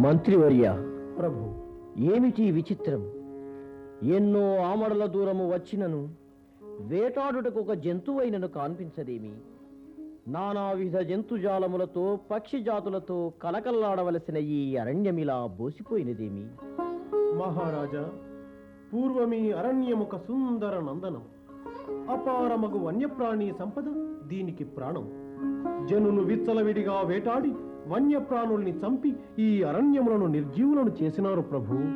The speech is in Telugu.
మంత్రివర్య ప్రభు ఏమిటి విచిత్రం ఎన్నో ఆమడల దూరము వచ్చినను వేటాడుటకు ఒక జంతువైనను కాన్పించదేమి నానావిధ జంతుజాలములతో పక్షి జాతులతో కలకల్లాడవలసిన ఈ అరణ్యమిలా బోసిపోయినదేమి మహారాజా పూర్వమీ అరణ్యముక సుందర నందనం అపారమగు వన్యప్రాణి సంపద దీనికి ప్రాణం జనులు విచ్చలవిడిగా వేటాడి వన్యప్రాణుల్ని చంపి ఈ అరణ్యములను నిర్జీవులను చేసినారు ప్రభు